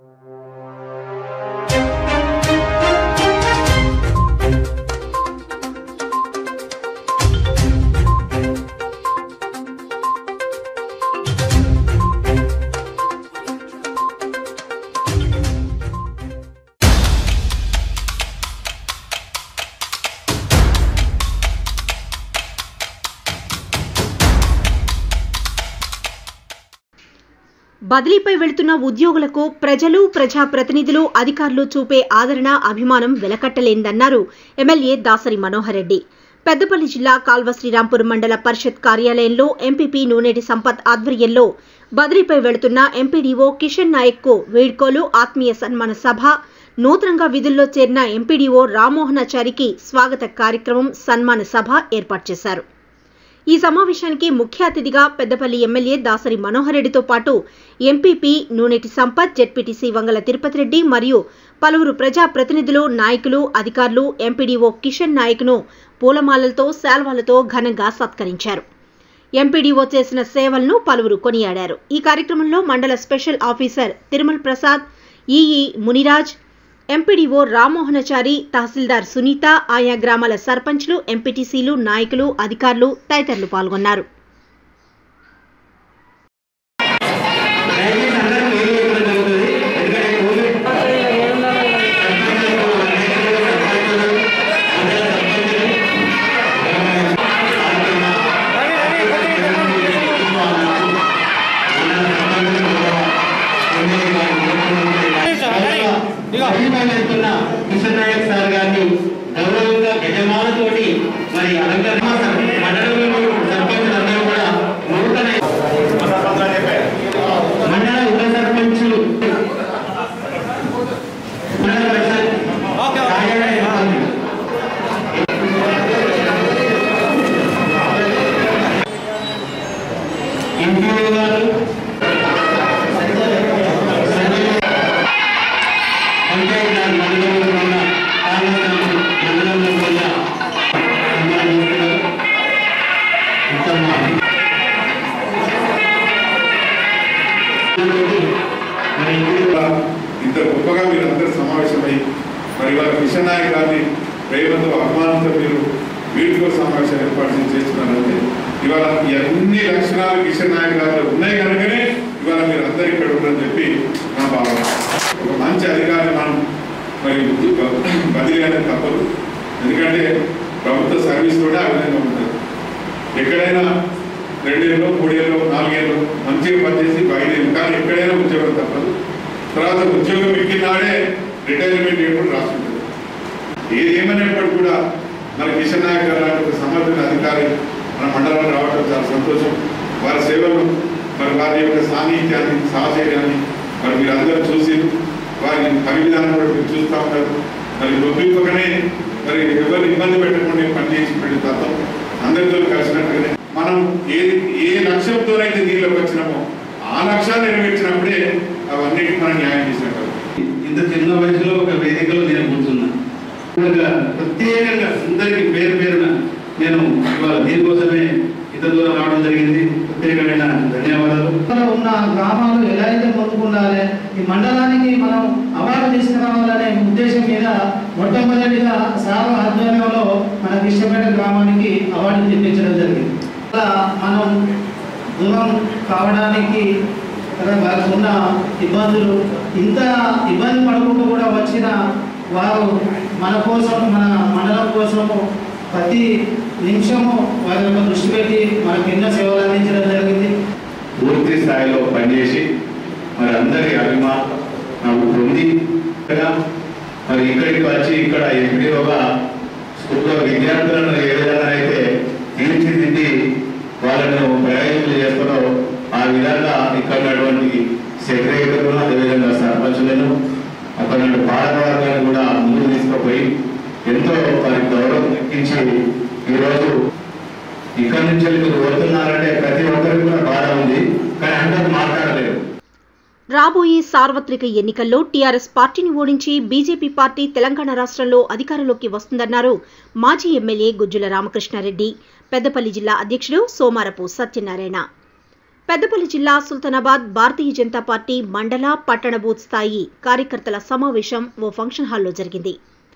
బదిలీపై వెళుతున్న ఉద్యోగులకు ప్రజలు ప్రజాప్రతినిధులు అధికారులు చూపే ఆదరణ అభిమానం వెలకట్టలేనిదన్నారు ఎమ్మెల్యే దాసరి మనోహర్ రెడ్డి పెద్దపల్లి జిల్లా కాల్వ శ్రీరాంపురం మండల పరిషత్ కార్యాలయంలో ఎంపీపీ నూనెటి సంపత్ ఆధ్వర్యంలో బదిలీపై వెళుతున్న ఎంపీడీఓ కిషన్ నాయక్కు వీడ్కోలు ఆత్మీయ సన్మాన సభ నూతనంగా విధుల్లో చేరిన ఎంపీడీఓ రామ్మోహనాచారికి స్వాగత కార్యక్రమం సన్మాన సభ ఏర్పాటు చేశారు ఈ సమావేశానికి ముఖ్య అతిథిగా పెద్దపల్లి ఎమ్మెల్యే దాసరి మనోహర్ రెడ్డితో పాటు ఎంపీపీ నూనెటి సంపత్ జెడ్పీటీసీ వంగల తిరుపతి రెడ్డి మరియు పలువురు ప్రజా ప్రతినిధులు నాయకులు అధికారులు ఎంపీడీఓ కిషన్ నాయక్ను పూలమాలలతో శాల్వాలతో ఘనంగా సత్కరించారు ఎంపీడీఓ చేసిన సేవలను పలువురు కొనియాడారు ఈ కార్యక్రమంలో మండల special officer Thirumal Prasad EE Muniraj MPDO Rammohanachari తహసీల్దార్ సునీత ఆయా గ్రామాల సర్పంచ్లు ఎంపీటీసీలు నాయకులు అధికారులు తదితరులు పాల్గొన్నారు దయచేసి అందరూ వేలు ఇవ్వడం జరుగుతుంది ఎందుకంటే కోవిడ్ అభిమానిస్తున్న కిషన్ నాయక్ సార్ గారిని గౌరవంగా యజమానుతోటి మరి అలంకరణ మండలంలో సర్పంచులందరూ కూడా నూతన మండల ఉప సర్పంచులు మండల పరిషత్ కార్యాలయ సిబ్బంది. ఎంపీఓ గారు పంచాయతీ రాజ్ మండలంలో ఉన్న పార్లమెంటు మండలంలో ఉన్న సన్మానిస్తున్నారు. ఉత్తమ మరి కూడా ఇంత గొప్పగా మీరు అందరూ సమావేశమై మరి వాళ్ళ కిషన్ నాయక్ గారిని ప్రేమతో అభిమానంతో మీరు వీడియో సమావేశం ఏర్పాటు చేస్తున్నారంటే ఇవాళ ఈ అన్ని లక్షణాలు కిషన్ నాయక్ గారిలో ఉన్నాయి కనుకనే ఇవాళ మీరు అందరు ఇక్కడ ఉన్నారని చెప్పి నా భావన ఒక మంచి అధికారి మనం మరి బదిలీ అనేది తప్పదు ఎందుకంటే ప్రభుత్వ సర్వీస్ కూడా ఆ విధంగా ఉంటుంది ఎక్కడైనా రెండేళ్ళు మూడేళ్ళు నాలుగేళ్ళు మంచిగా పనిచేసి బయలుదేరి కానీ ఎక్కడైనా ఉద్యోగం తప్పదు తర్వాత ఉద్యోగం ఎక్కినాడే రిటైర్మెంట్ ఎప్పుడు రాస్తుంటుంది ఏది ఏమైనప్పటికీ కూడా మన కిషన్ నాయక్ గారు లాంటి ఒక సమర్థుల అధికారి మన మండలంలో రావడం చాలా సంతోషం వారి సేవలు మరి వారి యొక్క సాన్నిధ్యాన్ని సాహచర్యాన్ని మరి మీరు అందరూ చూసి వారి పని విధానం కూడా మీరు చూస్తూ ఉంటారు మరి ఒప్పింపకనే మరి ఎవరు ఇబ్బంది పెట్టకుండా పని చేసి తత్వం అందరితో కలిసినట్టుగానే మనం ఏ ఏ లక్ష్యంతోనైతే దీనిలోకి వచ్చినామో ఆ లక్ష్యాన్ని నెరవేర్చినప్పుడే అవన్నిటికీ మనం న్యాయం చేసినట్టు ఇంత చిన్న వయసులో ఒక వేదికలో నేను కూర్చున్నా ఇంకా ప్రత్యేకంగా అందరికీ పేరు పేరున నేను ఇవాళ దీనికోసమే ఇంత దూరం రావడం జరిగింది ప్రత్యేకమైన ధన్యవాదాలు ఇక్కడ ఉన్న గ్రామాలు ఎలా అయితే ముందుకుండాలి ఈ మండలానికి మనం అవార్డు తీసుకురావాలనే ఉద్దేశం మీద మొట్టమొదటిగా సార్ ఆధ్వర్యంలో మన కృష్ణపేట గ్రామానికి అవార్డు తెప్పించడం జరిగింది అలా మనం దూరం కావడానికి కదా వారికి ఉన్న ఇబ్బందులు ఇంత ఇబ్బంది పడుకుంటూ కూడా వచ్చిన వారు మన కోసం మన మండలం కోసము ప్రతి నిమిషము వారి యొక్క దృష్టి పెట్టి మనకు ఎన్నో సేవలు అందించడం జరిగింది పూర్తి స్థాయిలో పనిచేసి మరి అందరి అభిమానం నాకు పొంది కదా మరి ఇక్కడికి వచ్చి ఇక్కడ ఎంపీఓగా స్కూల్లో విద్యార్థులను ఏ విధంగా అయితే తీర్చిదిద్ది వాళ్ళను ప్రయోజకులు చేస్తారో ఆ విధంగా ఇక్కడ ఉన్నటువంటి సెక్రటరీలను అదేవిధంగా సర్పంచులను అక్కడ నుండి పాలకవర్గాన్ని కూడా ముందుకు తీసుకుపోయి ఎంతో వారి గౌరవం దక్కించి ఈరోజు ఇక్కడి నుంచి వెళ్ళి మీరు పోతున్నారంటే ప్రతి ఒక్కరికి కూడా బాధ ఉంది కానీ అందరూ మాట్లాడలేరు రాబోయే సార్వత్రిక ఎన్నికల్లో టీఆర్ఎస్ పార్టీని ఓడించి బీజేపీ పార్టీ తెలంగాణ రాష్ట్రంలో అధికారంలోకి వస్తుందన్నారు మాజీ ఎమ్మెల్యే గుజ్జుల రామకృష్ణారెడ్డి పెద్దపల్లి జిల్లా అధ్యక్షుడు సోమారపు సత్యనారాయణ పెద్దపల్లి జిల్లా సుల్తానాబాద్ భారతీయ జనతా పార్టీ మండల పట్టణ బూత్ స్థాయి కార్యకర్తల సమావేశం ఓ ఫంక్షన్ హాల్లో జరిగింది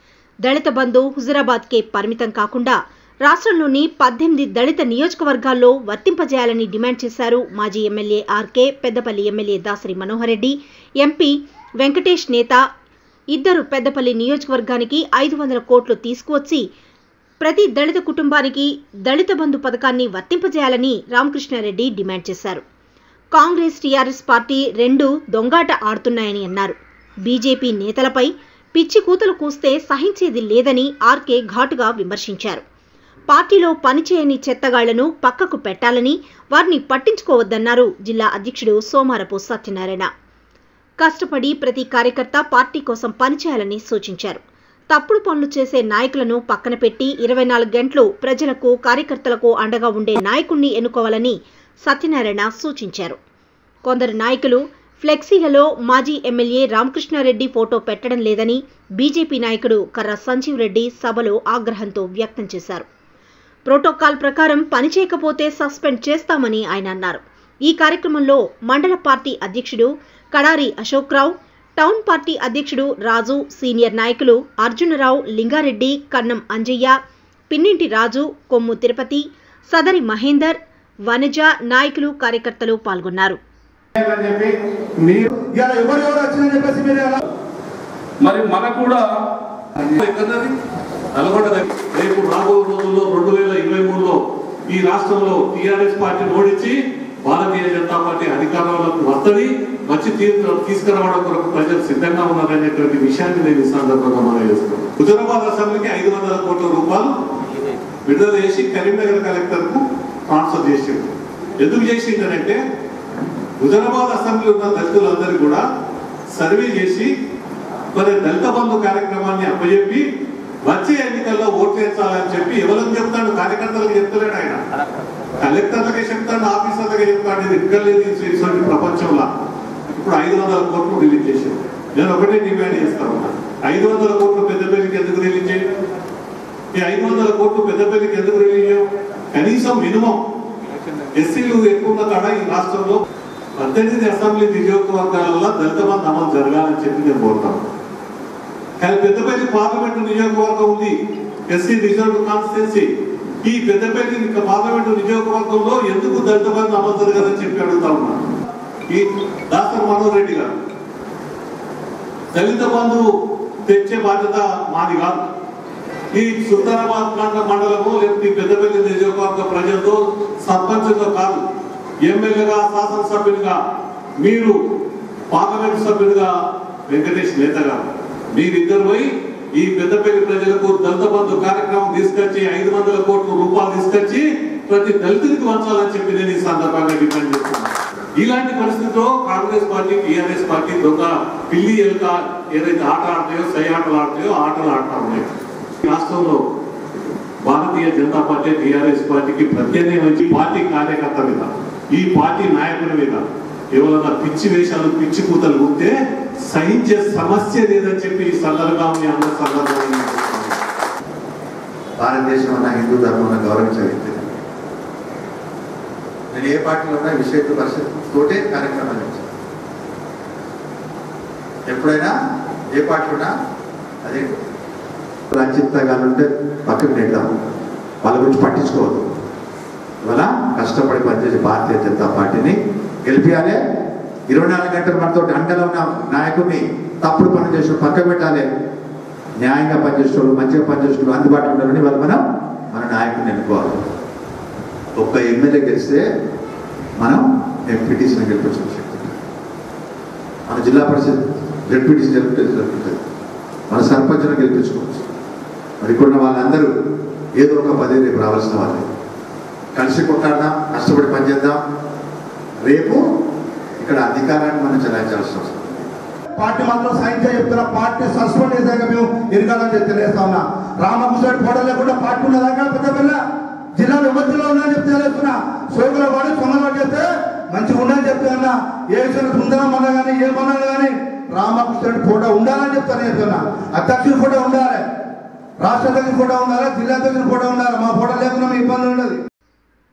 దళిత బంధు హుజురాబాద్కే పరిమితం కాకుండా రాష్ట్రంలోని పద్దెనిమిది దళిత నియోజకవర్గాల్లో వర్తింపజేయాలని డిమాండ్ చేశారు మాజీ MLA RK Peddapalli MLA Dasari Manohar Reddy MP Venkatesh Netha ఇద్దరు పెద్దపల్లి నియోజకవర్గానికి ఐదు వందల కోట్లు తీసుకువచ్చి ప్రతి దళిత కుటుంబానికి దళిత బంధు పథకాన్ని వర్తింపజేయాలని రామకృష్ణారెడ్డి డిమాండ్ చేశారు కాంగ్రెస్ టీఆర్ఎస్ పార్టీ రెండు దొంగాట ఆడుతున్నాయని అన్నారు బీజేపీ నేతలపై పిచ్చి కూతలు కూస్తే సహించేది లేదని ఆర్కే ఘాటుగా విమర్శించారు పార్టీలో పనిచేయని చెత్తగాళ్లను పక్కకు పెట్టాలని వారిని పట్టించుకోవద్దన్నారు జిల్లా అధ్యక్షుడు సోమారపు సత్యనారాయణ కష్టపడి ప్రతి కార్యకర్త పార్టీ కోసం పనిచేయాలని సూచించారు తప్పుడు పనులు చేసే నాయకులను పక్కన పెట్టి ఇరవై నాలుగు గంటలు ప్రజలకు కార్యకర్తలకు అండగా ఉండే నాయకుణ్ణి ఎన్నుకోవాలని సత్యనారాయణ సూచించారు కొందరు నాయకులు ఫ్లెక్సీలలో మాజీ ఎమ్మెల్యే రామకృష్ణారెడ్డి ఫోటో పెట్టడం లేదని బీజేపీ నాయకుడు కర్ర సంజీవ్ రెడ్డి సభలో ఆగ్రహంతో వ్యక్తం చేశారు ప్రోటోకాల్ ప్రకారం పనిచేయకపోతే సస్పెండ్ చేస్తామని ఆయన అన్నారు ఈ కార్యక్రమంలో మండల పార్టీ అధ్యక్షుడు కడారి అశోక్ రావు టౌన్ పార్టీ అధ్యక్షుడు రాజు సీనియర్ నాయకులు అర్జునరావు లింగారెడ్డి కన్నం అంజయ్య పిన్నింటి రాజు కొమ్ము తిరుపతి సదరి మహేందర్ వనజ నాయకులు కార్యకర్తలు పాల్గొన్నారు అని చెప్పి మీరు ఇవాళ ఎవరు ఎవరు వచ్చిందని చెప్పేసి మీరు ఎలా మరి మనకు కూడా ఎక్కడది నల్గొండది రేపు రాబో రోజుల్లో రెండు వేల ఇరవై మూడులో ఈ రాష్ట్రంలో టిఆర్ఎస్ పార్టీ ఓడించి భారతీయ జనతా పార్టీ అధికారంలోకి వస్తుంది వచ్చి తీర్పు తీసుకురావడం కొరకు ప్రజలు సిద్ధంగా ఉన్నారనేటువంటి విషయాన్ని నేను ఈ సందర్భంగా మనం చేస్తున్నాను హుజరాబాద్ అసెంబ్లీకి ఐదు వందల కోట్ల రూపాయలు విడుదల చేసి కరీంనగర్ కలెక్టర్ కు ట్రాన్స్ఫర్ చేసిండు ఎందుకు చేసిండనంటే హుజరాబాద్ అసెంబ్లీ ఉన్న దళితులందరూ కూడా సర్వే చేసి మరి దళిత బంధు కార్యక్రమాన్ని అప్పచెప్పి వచ్చే ఎన్నికల్లో ఓట్లు వేయించాలని చెప్పి ఎవరికి చెప్తాడు కార్యకర్తలకు చెప్తలేడు ఆయన కలెక్టర్లకే చెప్తాడు ఆఫీసర్లకే చెప్తాడు ఇది ఇక్కడ లేదు ఇటువంటి ప్రపంచంలో ఇప్పుడు ఐదు వందల కోట్లు రిలీజ్ చేశారు నేను ఒకటే డిమాండ్ చేస్తా ఉన్నా ఐదు వందల కోట్లు పెద్దపల్లికి ఎందుకు రిలీజ్ చేయడం ఈ ఐదు వందల కోట్లు పెద్దపల్లికి ఎందుకు రిలీజ్ చేయడం కనీసం మినిమం ఎస్సీలు ఎక్కువ ఉన్న కాడ ఈ రాష్ట్రంలో పద్దెనిమిది అసెంబ్లీ నియోజకవర్గాలలో దళిత బంధు అమలు జరగాలని చెప్పి నేను కోరుతాను కానీ పెద్దపల్లి పార్లమెంటు నియోజకవర్గం ఉంది ఎస్సీ రిజర్వ్ కాన్స్టిట్యున్సీ ఈ పెద్దపల్లి ఇంకా పార్లమెంటు నియోజకవర్గంలో ఎందుకు దళిత బంధు అమలు జరగదని చెప్పి అడుగుతా ఉన్నా ఈ డాక్టర్ మనోహర్ రెడ్డి గారు దళిత బంధు తెచ్చే బాధ్యత మాది కాదు ఈ సుల్తానాబాద్ మండల మండలము లేకపోతే ఈ పెద్దపల్లి నియోజకవర్గ ప్రజలతో సర్పంచ్తో కాదు ఎమ్మెల్యేగా శాసనసభ్యునిగా మీరు పార్లమెంట్ సభ్యుడిగా వెంకటేష్ నేత గారు మీరిద్దరు పోయి ఈ పెద్దపల్లి ప్రజలకు దళిత బంధు కార్యక్రమం తీసుకొచ్చి ఐదు వందల కోట్ల రూపాయలు తీసుకొచ్చి ప్రతి దళితుడికి వంచాలని చెప్పి నేను ఈ సందర్భంగా డిమాండ్ చేస్తున్నాను ఇలాంటి పరిస్థితిలో కాంగ్రెస్ పార్టీ టీఆర్ఎస్ పార్టీ దొంగ పిల్లి ఎలుక ఏదైతే ఆట ఆడతాయో సై ఆటలు ఆడతాయో ఆటలు ఆడుతా ఉన్నాయి ఈ రాష్ట్రంలో భారతీయ జనతా పార్టీ టీఆర్ఎస్ పార్టీకి ప్రత్యేకం వచ్చి పార్టీ కార్యకర్త మీద ఈ పార్టీ నాయకుల మీద ఎవరైనా పిచ్చి వేషాలు పిచ్చి కూతలు ఉంటే సహించే సమస్య లేదని చెప్పి ఈ సందర్భంగా మీ అందరి సందర్భంగా నేను చెప్తున్నాను. భారతదేశం అన్న హిందూ ధర్మం గౌరవించే వ్యక్తి నేను ఏ పార్టీలో ఉన్నా విషయ పరిస్థితి తోటే కార్యక్రమాలు చేశాను ఎప్పుడైనా ఏ పార్టీ ఉన్నా అదే రచిత ఉంటే పక్కకు నెట్టాం వాళ్ళ గురించి పట్టించుకోవద్దు ఇవాళ కష్టపడి పనిచేసే భారతీయ జనతా పార్టీని గెలిపించాలి ఇరవై నాలుగు గంటలు మనతో అండలో ఉన్న నాయకుడిని తప్పుడు పనులు చేసిన పక్కకు పెట్టాలి న్యాయంగా పనిచేసేవాళ్ళు మంచిగా పనిచేసేవాళ్ళు అందుబాటులో ఉన్నారని వాళ్ళు మనం మన నాయకుడిని ఎన్నుకోవాలి ఒక్క ఎమ్మెల్యే గెలిస్తే మనం ఎంపీటీసీని గెలిపించిన శక్తి ఉంది. మన జిల్లా పరిషత్ జడ్పీటీసీ జరుగుతుంది మన సర్పంచ్ను గెలిపించుకోవచ్చు మరి ఇక్కడ ఉన్న వాళ్ళందరూ ఏదో ఒక పదవి రేపు రావాల్సిన వాళ్ళే కలిసి కొట్టాడదాం కష్టపడి పనిచేద్దాం రేపు ఇక్కడ అధికారాన్ని మనం చెలాయించాల్సిన అవసరం ఉంది. పార్టీ మాత్రం సైన్ చెప్తున్నా పార్టీ సస్పెండ్ చేశాక మేము ఎరగాలని చెప్పి తెలియస్తా ఉన్నా రామకృష్ణ ఫోటో లేకుండా పార్టీ ఉన్నదాకా పెద్ద పిల్ల జిల్లాలో ఎవరి జిల్లా ఉందని చెప్తే తెలుస్తున్నా సోకుల వాడి సొమ్మలు చేస్తే మంచిగా ఉందని చెప్తే ఉన్నా ఏ విషయంలో ఉందా మన కానీ ఏ మనాలు కానీ రామకృష్ణుడి ఫోటో ఉండాలని చెప్తాను చెప్తున్నా అధ్యక్షుడి ఫోటో ఉండాలి రాష్ట్ర అధ్యక్షుడి ఫోటో ఉండాలి జిల్లా అధ్యక్షుడి ఫోటో ఉండాలి మా ఫోటో లేకుండా మీ ఇబ్బంది ఉండదు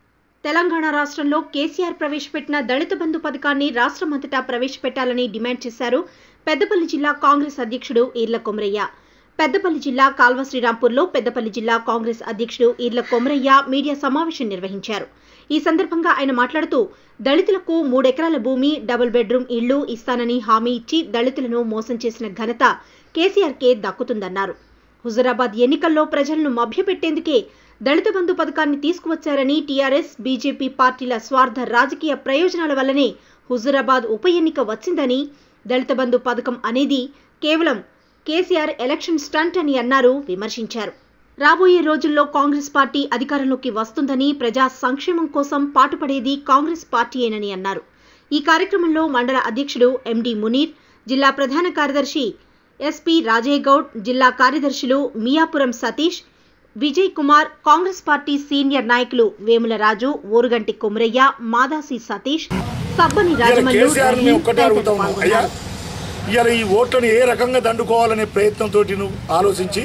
తెలంగాణ రాష్ట్రంలో కేసీఆర్ ప్రవేశపెట్టిన దళిత బంధు పథకాన్ని రాష్ట్రమంతటా ప్రవేశపెట్టాలని డిమాండ్ చేశారు పెద్దపల్లి జిల్లా కాంగ్రెస్ అధ్యక్షుడు ఈర్ల కొమరయ్య పెద్దపల్లి జిల్లా కాల్వ శ్రీరాంపూర్లో పెద్దపల్లి జిల్లా కాంగ్రెస్ అధ్యక్షుడు ఈర్ల కొమరయ్య మీడియా సమావేశం నిర్వహించారు ఈ సందర్భంగా ఆయన మాట్లాడుతూ దళితులకు మూడెకరాల భూమి డబుల్ బెడ్రూమ్ ఇళ్లు ఇస్తానని హామీ ఇచ్చి దళితులను మోసం చేసిన ఘనత కేసీఆర్కే దక్కుతుందన్నారు హుజురాబాద్ ఎన్నికల్లో ప్రజలను మభ్యపెట్టేందుకే దళిత బంధు పథకాన్ని తీసుకువచ్చారని టీఆర్ఎస్ బీజేపీ పార్టీల స్వార్థ రాజకీయ ప్రయోజనాల వల్లనే హుజురాబాద్ ఉప ఎన్నిక వచ్చిందని దళిత బంధు పథకం అనేది కేవలం కేసీఆర్ ఎలక్షన్ స్టంట్ అని అన్నారు విమర్శించారు రాబోయే రోజుల్లో కాంగ్రెస్ పార్టీ అధికారంలోకి వస్తుందని ప్రజా సంక్షేమం కోసం పాటుపడేది కాంగ్రెస్ పార్టీయేనని అన్నారు ఈ కార్యక్రమంలో మండల అధ్యక్షుడు ఎండి మునీర్ జిల్లా ప్రధాన కార్యదర్శి ఎస్పీ రాజయ్య గౌడ్ జిల్లా కార్యదర్శులు మియాపురం సతీష్ విజయ్ కుమార్ కాంగ్రెస్ పార్టీ సీనియర్ నాయకులు వేముల రాజు ఓరుగంటి కొమరయ్య మాదాసి సతీష్ సబ్బని ఇవాళ రాజమల్లు కేసీఆర్ ని రహీం ఒక్కటే అడుగుతా తదితరులు ఉన్నాం అయ్యా పాల్గొన్నారు ఇవాళ ఈ ఓట్లను ఏ రకంగా దండుకోవాలనే ప్రయత్నంతో నువ్వు ఆలోచించి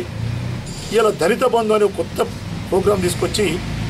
ఇవాళ దళిత బంధు అనే ఒక కొత్త ప్రోగ్రాం తీసుకొచ్చి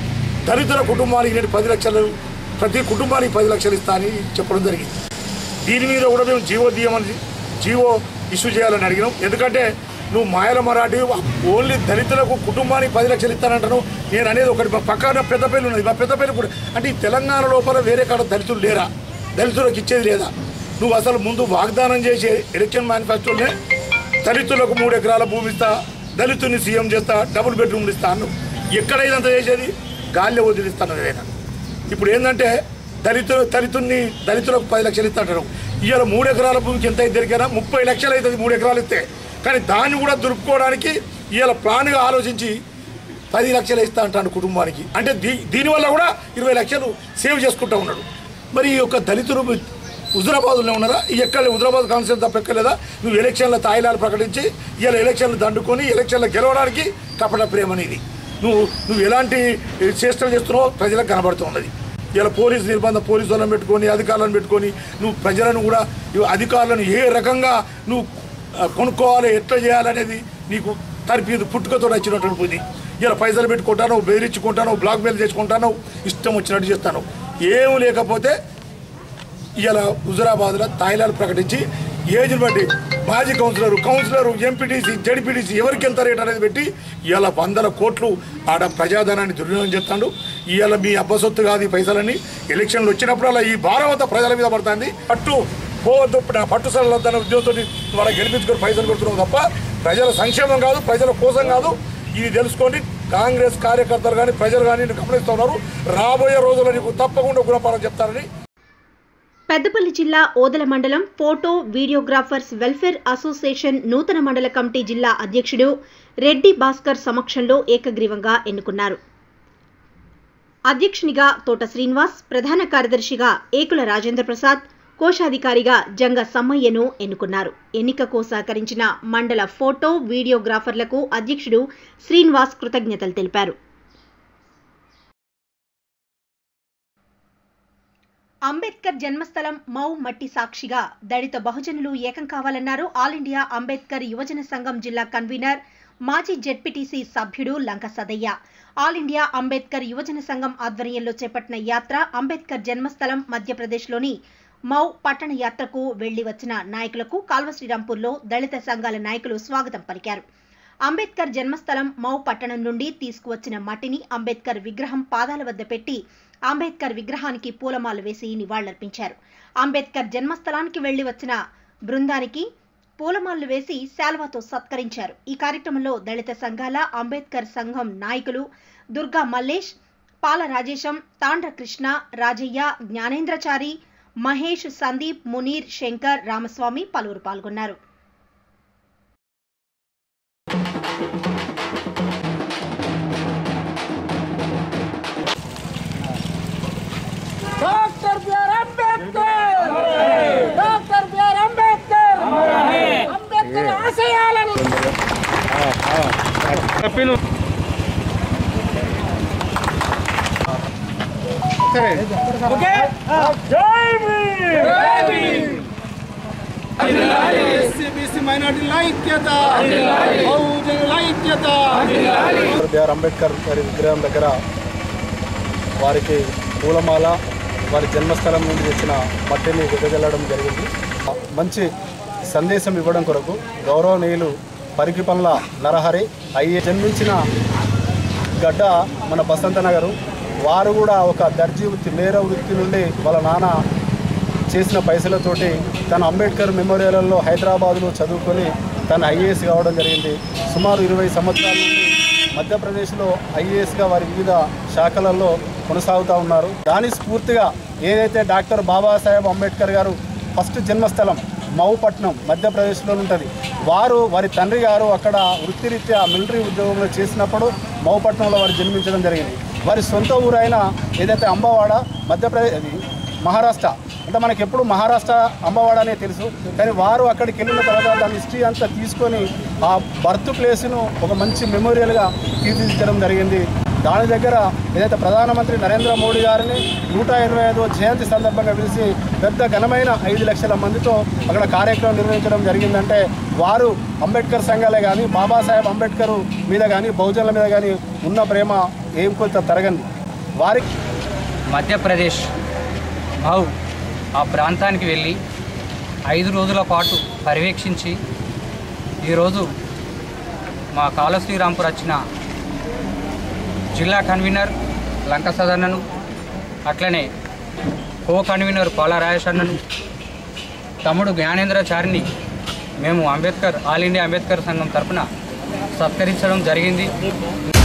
దళితుల కుటుంబానికి నేను పది లక్షలు ప్రతి కుటుంబానికి పది లక్షలు ఇస్తా అని చెప్పడం జరిగింది దీని మీద కూడా మేము జీవో తీయమని జీవో ఇష్యూ చేయాలని అడిగినాం ఎందుకంటే నువ్వు మాయల మరాఠీ ఓన్లీ దళితులకు కుటుంబానికి పది లక్షలు ఇస్తానంటాను నేను అనేది ఒకటి మా పక్కన పెద్దపల్లి ఉన్నది మా పెద్దపల్లి కూడా అంటే ఈ తెలంగాణ లోపల వేరే కాడ దళితులు లేరా దళితులకు ఇచ్చేది లేదా నువ్వు అసలు ముందు వాగ్దానం చేసే ఎలక్షన్ మేనిఫెస్టోనే దళితులకు మూడు ఎకరాల భూమి ఇస్తా దళితుని సీఎం చేస్తా డబుల్ బెడ్రూమ్లు ఇస్తా అన్ను ఎక్కడ ఇదంతా చేసేది గాల్లో వదిలిస్తాను ఏదైనా ఇప్పుడు ఏంటంటే దళితులు దళితుల్ని దళితులకు పది లక్షలు ఇస్తాంటారు ఇవాళ మూడు ఎకరాల భూమికి ఎంత అయితే దొరికినా ముప్పై లక్షలు అవుతుంది మూడు ఎకరాలు ఇస్తే కానీ దాన్ని కూడా దులుపుకోవడానికి ఇవాళ ప్లాన్గా ఆలోచించి పది లక్షలు ఇస్తా అంటాడు కుటుంబానికి అంటే దీ దీనివల్ల కూడా ఇరవై లక్షలు సేవ్ చేసుకుంటా ఉన్నాడు మరి ఈ యొక్క దళితులు హుజురాబాద్లో ఉన్నారా ఈ ఎక్కడ హుజురాబాద్ కాన్స్టిట్యూన్ తప్ప ఎక్కలేదా నువ్వు ఎలక్షన్ల తాయిలాలు ప్రకటించి ఇవాళ ఎలక్షన్లు దండుకొని ఎలక్షన్లు గెలవడానికి కపట ప్రేమ అనేది నువ్వు నువ్వు ఎలాంటి చేష్టలు చేస్తున్నావో ప్రజలకు కనబడుతున్నది ఇలా పోలీసు నిర్బంధం పోలీసు వాళ్ళని పెట్టుకొని అధికారులను పెట్టుకొని నువ్వు ప్రజలను కూడా ఈ అధికారులను ఏ రకంగా నువ్వు ఆ, కొనుక్కోవాలి ఎట్లా చేయాలనేది నీకు తరిపి పుట్టుకతో వచ్చినటువంటి పోయింది ఇలా పైసలు పెట్టుకుంటాను బెదిరించుకుంటాను బ్లాక్ మెయిల్ చేసుకుంటాను ఇష్టం వచ్చినట్టు చేస్తాను ఏం లేకపోతే ఇలా హుజురాబాద్లో తాయిలాలు ప్రకటించి ఏజ్ని బట్టి మాజీ కౌన్సిలర్ కౌన్సిలర్ ఎంపీటీసీ జడ్పీటీసీ ఎవరికి ఎంత రేట్ అనేది పెట్టి ఇవాళ వందల కోట్లు ఆడ ప్రజాధనాన్ని దుర్వినియోగం చేస్తాడు ఇవాళ మీ అబ్బసొత్తు కాదు ఈ పైసలన్నీ ఎలక్షన్లు వచ్చినప్పుడల్లా ఈ భారం అంతా ప్రజల మీద పడుతుంది పట్టు పోవద్దు నా పట్టు సరళద్దన్న ఉద్యోగంతో వాళ్ళ గెలిపించుకొని పైసలు కొడుతున్నాం తప్ప ప్రజల సంక్షేమం కాదు ప్రజల కోసం కాదు ఇది తెలుసుకోండి కాంగ్రెస్ కార్యకర్తలు కానీ ప్రజలు కానీ గమనిస్తూ ఉన్నారు రాబోయే రోజుల్లో నీకు తప్పకుండా గుణపాఠం చెప్తారని పెద్దపల్లి జిల్లా ఓదల మండలం ఫోటో వీడియోగ్రాఫర్స్ వెల్ఫేర్ అసోసియేషన్ నూతన మండల కమిటీ జిల్లా అధ్యక్షుడు రెడ్డి భాస్కర్ సమక్షంలో ఏకగ్రీవంగా ఎన్నుకున్నారు అధ్యక్షునిగా తోట శ్రీనివాస్ ప్రధాన కార్యదర్శిగా ఏకుల రాజేంద్ర ప్రసాద్ కోశాధికారిగా జంగ సమ్మయ్యను ఎన్నుకున్నారు ఎన్నికకు సహకరించిన మండల ఫోటో వీడియోగ్రాఫర్లకు అధ్యక్షుడు శ్రీనివాస్ కృతజ్ఞతలు తెలిపారు అంబేద్కర్ జన్మస్థలం మౌ మట్టి సాక్షిగా దళిత బహుజనులు ఏకం కావాలన్నారు ఆల్ ఇండియా అంబేద్కర్ యువజన సంఘం జిల్లా కన్వీనర్ మాజీ జెడ్పీటీసీ సభ్యుడు లంక సదయ్య ఆల్ ఇండియా అంబేద్కర్ యువజన సంఘం ఆధ్వర్యంలో చేపట్టిన యాత్ర అంబేద్కర్ జన్మస్థలం మధ్యప్రదేశ్లోని మౌ పట్టణ యాత్రకు వెళ్లి వచ్చిన నాయకులకు కాల్వ శ్రీరాంపూర్లో దళిత సంఘాల నాయకులు స్వాగతం పలికారు అంబేద్కర్ జన్మస్థలం మౌ పట్టణం నుండి తీసుకువచ్చిన మట్టిని అంబేద్కర్ విగ్రహం పాదాల వద్ద పెట్టి అంబేద్కర్ విగ్రహానికి పూలమాల వేసి నివాళులర్పించారు అంబేద్కర్ జన్మస్థలానికి వెళ్లి వచ్చిన బృందానికి పూలమాలలు వేసి శాల్వాతో సత్కరించారు ఈ కార్యక్రమంలో దళిత సంఘాల అంబేద్కర్ సంఘం నాయకులు దుర్గా మల్లేష్ పాల రాజేశం తాండ్ర కృష్ణ రాజయ్య జ్ఞానేంద్రచారి మహేష్ సందీప్ మునీర్ శంకర్ రామస్వామి పలువురు పాల్గొన్నారు doctor BR Ambedkar doctor BR Ambedkar Ambedkar ఆశయాలను ఓకే జై భీమ్ జై భీమ్ ఎస్సీ మైనార్టీల ఐక్యత బహుజనుల ఐక్యత బిఆర్ అంబేద్కర్ గారి విగ్రహం దగ్గర వారికి పూలమాల వారి జన్మస్థలం నుండి తెచ్చిన మట్టిని వెదజల్లడం జరిగింది మంచి సందేశం ఇవ్వడం కొరకు గౌరవనీయులు పరికి పనుల నరహరి అయ్యే జన్మించిన గడ్డ మన బసంత నగరు వారు కూడా ఒక దర్జీ వృత్తి మేర వృత్తి నుండి వాళ్ళ నాన్న చేసిన పైసలతోటి తన అంబేద్కర్ మెమోరియల్లో హైదరాబాద్లో చదువుకొని తను ఐఏఎస్ కావడం జరిగింది సుమారు ఇరవై సంవత్సరాల నుండి మధ్యప్రదేశ్లో ఐఏఎస్గా వారి వివిధ శాఖలలో కొనసాగుతూ ఉన్నారు దాని స్ఫూర్తిగా ఏదైతే డాక్టర్ బాబాసాహెబ్ అంబేద్కర్ గారు ఫస్ట్ జన్మస్థలం మౌపట్నం మధ్యప్రదేశ్లో ఉంటుంది వారు వారి తండ్రి గారు అక్కడ వృత్తిరీత్యా మిలిటరీ ఉద్యోగంలో చేసినప్పుడు మౌపట్నంలో వారు జన్మించడం జరిగింది వారి సొంత ఊరైన ఏదైతే అంబవాడ మధ్యప్రదేశ్ అది మహారాష్ట్ర అంటే మనకి ఎప్పుడు మహారాష్ట్ర అంబవాడ అనే తెలుసు కానీ వారు అక్కడికి వెళ్ళిన తర్వాత దాని హిస్టరీ అంతా తీసుకొని ఆ బర్త్ ప్లేస్ను ఒక మంచి మెమోరియల్గా తీర్చిదిద్దడం జరిగింది దాని దగ్గర ఏదైతే ప్రధానమంత్రి నరేంద్ర మోడీ గారిని నూట ఇరవై ఐదో జయంతి సందర్భంగా పిలిచి పెద్ద ఘనమైన ఐదు లక్షల మందితో అక్కడ కార్యక్రమం నిర్వహించడం జరిగిందంటే వారు అంబేద్కర్ సంఘాలే కానీ బాబాసాహెబ్ అంబేద్కర్ మీద కానీ బహుజనుల మీద కానీ ఉన్న ప్రేమ ఏం కొంత తరగంది వారికి మధ్యప్రదేశ్ మౌ ఆ ప్రాంతానికి వెళ్ళి ఐదు రోజుల పాటు పర్యవేక్షించి ఈరోజు మా కాళశ్రీరాంపూర్ వచ్చిన జిల్లా కన్వీనర్ లంక సదన్నను అట్లనే కో కన్వీనర్ పాల రాజేష్ అన్నను తమ్ముడు జ్ఞానేంద్రచారిని మేము అంబేద్కర్ ఆల్ ఇండియా అంబేద్కర్ సంఘం తరపున సత్కరించడం జరిగింది